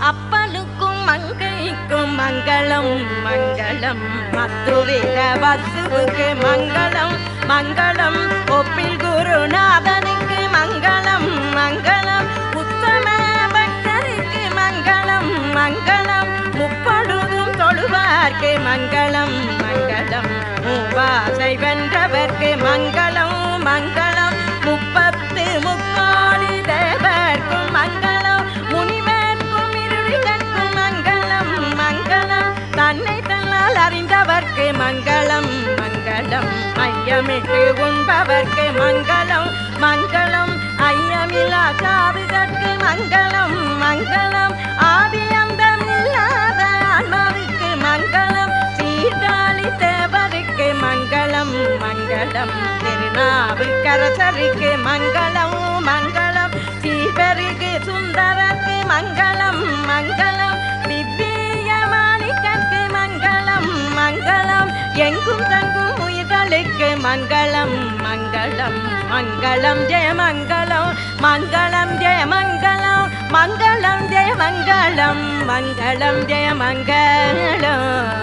அப்பனுக்கும் மங்கைக்கும் மங்களம் மங்களம் மத்துவித வசுவுக்கு மங்களம் மங்களம் ஒப்பில் குருநாதனுக்கு மங்களம் மங்களம் உத்தம பக்தருக்கு மங்களம் மங்களம் முப்பொழுதும் தொழுவார்க்கு மங்களம் மங்களம் மூவாசை வென்றவர்க்கு மங்களம் மங்களம் முப்பத்து முக்கோடி தேவர்க்கும் மங்களம் முனிவர்க்கும் இருளிகற்கும் மங்களம் மங்களம் தன்னை தன்னால் அறிந்தவர்க்கு மங்களம் மங்களம் ஐயமிட்டு உண்பவர்க்கு மங்களம் மங்களம் ஐயமில்லா சாதுகற்கு மங்களம் மங்களம் ஆதி அந்தம் இல்லாத ஆன்மாவுக்கு மங்களம் சீர்காழி தேவருக்கு மங்களம் மங்களம் திருநாவுக்கரசருக்கு மங்களம் மங்களம் சீபருக்கு சுந்தரருக்கு மங்களம் மங்களம் திவ்ய மாணிக்கற்கு மங்களம் மங்களம் எங்கும் தங்கும் உயிர்களுக்கு மங்களம் மங்களம் மங்களம் ஜெய மங்களம் மங்களம் ஜெய மங்களம் மங்களம் ஜெய மங்களம் மங்களம் ஜெய மங்களம்